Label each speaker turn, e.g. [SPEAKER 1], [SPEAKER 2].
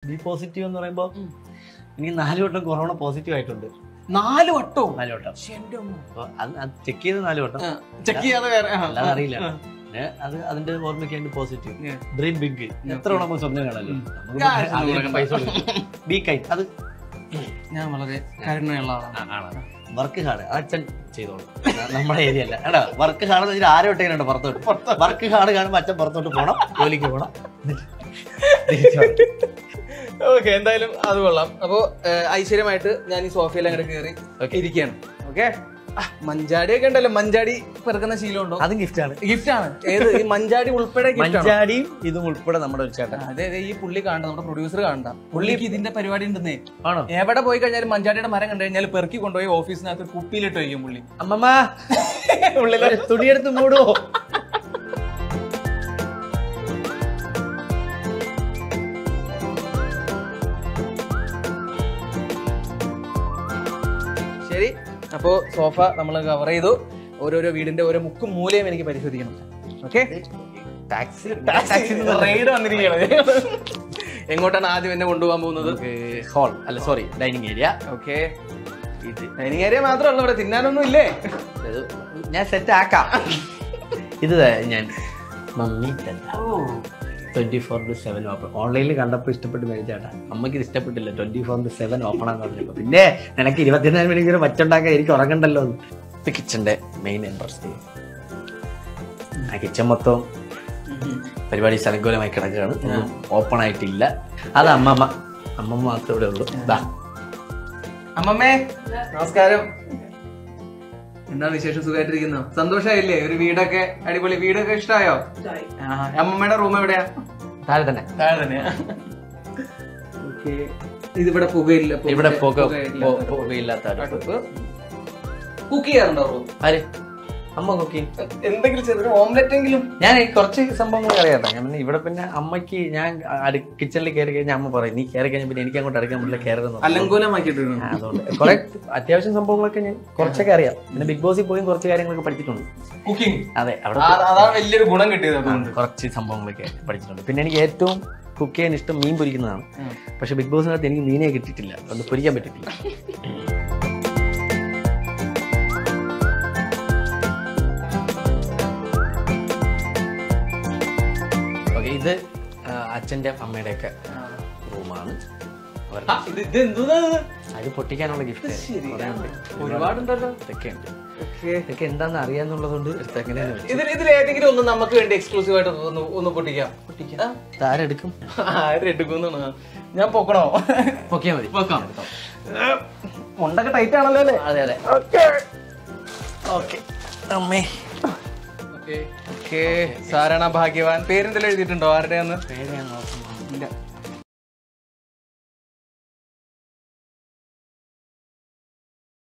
[SPEAKER 1] B positive എന്ന് പറയുമ്പോൾ എനിക്ക് നാല് വട്ടം കൊറോണ പോസിറ്റീവ് ആയിട്ടുണ്ട്
[SPEAKER 2] നാല് വട്ടവും
[SPEAKER 1] നാല് വട്ടം
[SPEAKER 2] ശ്ശെ, എൻ്റെ അമ്മോ.
[SPEAKER 1] അപ്പൊ അത് ചെക്ക് ചെയ്ത് നാല് വട്ടം
[SPEAKER 2] ആ, ചെക്ക് ചെയ്യാതെ വേറെ ആ,
[SPEAKER 1] അല്ലാതെ അറിയില്ല
[SPEAKER 2] ആ.
[SPEAKER 1] പിന്നെ അത് അതിന്റെ ഓർമ്മയ്ക്ക് വേണ്ടി പോസിറ്റീവ്
[SPEAKER 2] Yeah.
[SPEAKER 1] ഡ്രീം ബിഗ് എത്ര വേണം നമുക്ക് സ്വപ്നം കാണല്ലോ
[SPEAKER 2] ഉം.
[SPEAKER 1] നമുക്ക്
[SPEAKER 2] കാശ്
[SPEAKER 1] അതിന്
[SPEAKER 2] കൊടുക്കണ്ട.
[SPEAKER 1] പൈസ കൊടുക്കണം. ബി കൈ അത്
[SPEAKER 2] ഞാൻ വളരെ കരുണയുള്ള ആളാണ്
[SPEAKER 1] ആണ് വർക്ക് ഹാർഡ് അച്ഛൻ ചെയ്തോളൂ ന- നമ്മുടെ ഏരിയ അല്ല എടാ വർക്ക് ഹാർഡ് എന്ന് വെച്ചാൽ ആരും ഒട്ടേനുണ്ട് പുറത്തോട്ട് വർക്ക് ഹാർഡ് കാണുമ്പോൾ അച്ഛൻ പുറത്തോട്ട് പോകണം ജോലിക്ക് പോകണം തിരിച്ച് വരണം.
[SPEAKER 2] ഓക്കെ എന്തായാലും അത് കൊള്ളാം അപ്പോ ഏഹ്, ഐശ്വര്യമായിട്ട് ഞാൻ ഈ സോഫയിൽ അങ്ങനെ കയറി ഇരിക്കുകയാണ് ഓക്കെ മഞ്ചാടി ഒക്കെ ഉണ്ടല്ലോ മഞ്ചാടി പെറുക്കുന്ന ശീലമുണ്ടോ
[SPEAKER 1] അതും ഗിഫ്റ്റ് ആണ്
[SPEAKER 2] ഗിഫ്റ്റ് ആണ് ഏത് ഈ മഞ്ചാടി ഉൾപ്പെടെ gift ആണോ?
[SPEAKER 1] മഞ്ചാടിയും ഇതും ഉൾപ്പെടെ നമ്മുടെ ഒരു ചേട്ടൻ
[SPEAKER 2] അതെ അതെ ഈ പുള്ളി കാണണ്ട നമ്മുടെ പ്രൊഡ്യൂസർ കാണണ്ട പുള്ളിക്ക് ഇതിന്റെ പരിപാടി ഉണ്ടെന്നേ
[SPEAKER 1] ആണോ
[SPEAKER 2] എവിടെ പോയി കഴിഞ്ഞാലും മഞ്ചാടിയുടെ മരം കണ്ടു കഴിഞ്ഞാൽ പെറുക്കി കൊണ്ടുപോയി ഓഫീസിനകത്ത് കുപ്പിയിലിട്ട് വയ്ക്കും പുള്ളി
[SPEAKER 1] അമ്മമ്മ ഒരു തുണിയെടുത്ത് മൂടുവോ
[SPEAKER 2] ശരി അപ്പോ സോഫ നമ്മൾ കവർ ചെയ്തു ഓരോരോ വീടിന്റെ ഓരോ മുക്കും മൂലയും എനിക്ക് പരിശോധിക്കണം ഓക്കെ
[SPEAKER 1] ടാക്സി
[SPEAKER 2] റൈഡ് വന്നിരിക്കുകയാണ് എങ്ങോട്ടാണ് ആദ്യം എന്നെ കൊണ്ടുപോകാൻ പോകുന്നത്
[SPEAKER 1] ഹോൾ അല്ല സോറി ഡൈനിങ് ഏരിയ
[SPEAKER 2] ഓക്കെ
[SPEAKER 1] ഇത്
[SPEAKER 2] ഡൈനിങ് ഏരിയ മാത്രമല്ല ഇവിടെ തിന്നാനൊന്നും ഇല്ലേ
[SPEAKER 1] ഇത് ഞാൻ സെറ്റ് ആക്കാം ഇത് ദേ ഞാൻ mummy twenty four to seven open ഓൺലൈനിൽ കണ്ടപ്പോൾ ഇഷ്ടപ്പെട്ട് മേടിച്ചാട്ടാ അമ്മയ്ക്ക് ഇത് ഇഷ്ടപ്പെട്ടില്ല twenty four to seven open ആണെന്ന് പറഞ്ഞപ്പോൾ പിന്നെ നിനക്ക് ഇരുപത്തിനാല് മണിക്കൂർ വച്ചുണ്ടാക്കാൻ എനിക്ക് ഉറങ്ങണ്ടല്ലോ എന്ന്. ഇത് കിച്ചന്റെ മെയിൻ എൻട്രസ്റ്റ് ആ കിച്ചൺ മൊത്തം പരിപാടി സ്ഥലങ്കോലമായി കിടക്കുകയാണ് ഒന്നും ഓപ്പൺ ആയിട്ടില്ല അത് അമ്മമ്മ അമ്മമ്മ മാത്രമേ ഇവിടെ ഉള്ളൂ ദാ
[SPEAKER 2] അമ്മമ്മേ നമസ്കാരം എന്താണ് വിശേഷം സുഖമായിട്ടിരിക്കുന്നു സന്തോഷമായില്ലേ ഒരു വീടൊക്കെ അടിപൊളി വീടൊക്കെ ഇഷ്ടമായോ ആ, അമ്മമ്മയുടെ റൂം എവിടെയാ
[SPEAKER 1] താഴെ തന്നെ
[SPEAKER 2] താഴെ തന്നെയാ ഓക്കെ ഇതിവിടെ പുകയില്ല പുക-
[SPEAKER 1] ഇവിടെ പുക
[SPEAKER 2] പുകയില്ല.
[SPEAKER 1] പു- പുകയില്ലാത്ത അടുപ്പ്
[SPEAKER 2] അടുപ്പ് കുക്ക് ചെയ്യാറുണ്ടോ റൂം
[SPEAKER 1] ആര് അമ്മ കുക്കിംഗ്
[SPEAKER 2] എന്തെങ്കിലും ചെറിയ ഓംലെറ്റ് എങ്കിലും
[SPEAKER 1] ഞാൻ ഈ കുറച്ച് സംഭവങ്ങൾ അറിയാം ഞാൻ പിന്നെ ഇവിടെ പിന്നെ അമ്മയ്ക്ക് ഞാൻ കിച്ചണിൽ കയറി കഴിഞ്ഞാൽ അമ്മ പറയും നീ കയറി കഴിഞ്ഞാൽ പിന്നെ എനിക്ക് അങ്ങോട്ട് അടുക്കാൻ പറ്റില്ല കയറുന്നു
[SPEAKER 2] അലങ്കോലമാക്കിയിട്ടുണ്ട്
[SPEAKER 1] അതുകൊണ്ട് കുറെ അത്യാവശ്യം സംഭവങ്ങളൊക്കെ ഞാൻ കുറച്ചൊക്കെ അറിയാം പിന്നെ ബിഗ് ബോസിൽ പോയി കുറച്ച് കാര്യങ്ങളൊക്കെ പഠിച്ചിട്ടുണ്ട്
[SPEAKER 2] കുക്കിംഗ്
[SPEAKER 1] അതെ അവിടെ
[SPEAKER 2] അതാണ് വലിയൊരു ഗുണം കിട്ടിയത് അതുകൊണ്ട്
[SPEAKER 1] കുറച്ച് സംഭവങ്ങളൊക്കെ പഠിച്ചിട്ടുണ്ട് പിന്നെ എനിക്ക് ഏറ്റവും കുക്ക് ചെയ്യാൻ ഇഷ്ടം മീൻ പൊരിക്കുന്നതാണ്
[SPEAKER 2] ഉം.
[SPEAKER 1] പക്ഷെ ബിഗ് ബോസിനകത്ത് എനിക്ക് മീനെ കിട്ടിയിട്ടില്ല അതുകൊണ്ട് പൊരിക്കാൻ പറ്റിയിട്ടില്ല ഓക്കെ ഇത് ആ, അച്ഛന്റെ അമ്മയുടെ ഒക്കെ റൂമാണ്
[SPEAKER 2] ആ, ഇത് ഇത് എന്തുവാ ഇത്?
[SPEAKER 1] അത് പൊട്ടിക്കാനുള്ള ഗിഫ്റ്റ്
[SPEAKER 2] ശരി. ഒരുപാടുണ്ടല്ലോ
[SPEAKER 1] ഇതൊക്കെ ഉണ്ട്
[SPEAKER 2] Okay.
[SPEAKER 1] ഇതൊക്കെ എന്താന്ന് അറിയാന്നുള്ളതുകൊണ്ട് എടുത്തേക്കണേ
[SPEAKER 2] ഇതിൽ ഇതിൽ ഏതെങ്കിലും ഒന്ന് നമുക്ക് വേണ്ടി എക്സ്ക്ലൂസീവ് ആയിട്ട് ഒന്ന് ഒന്ന് പൊട്ടിക്കാം പൊട്ടിക്കാം
[SPEAKER 1] ആരെടുക്കും
[SPEAKER 2] ആരെടുക്കുന്നാണ് ഞാൻ പൊക്കണോ
[SPEAKER 1] പൊക്കിയാൽ മതി
[SPEAKER 2] പൊക്കാം മുണ്ടൊക്കെ ടൈറ്റ് ആണല്ലോ അല്ലേ
[SPEAKER 1] അതെ അതെ ഓക്കെ അമ്മേ
[SPEAKER 2] ഓക്കെ സാരണ ഭാഗ്യവാൻ പേരെന്തെങ്കിലും എഴുതിയിട്ടുണ്ടോ ആരുടെയാന്ന്
[SPEAKER 1] പേര് ഞാൻ നോക്കുന്നു
[SPEAKER 2] ഇല്ല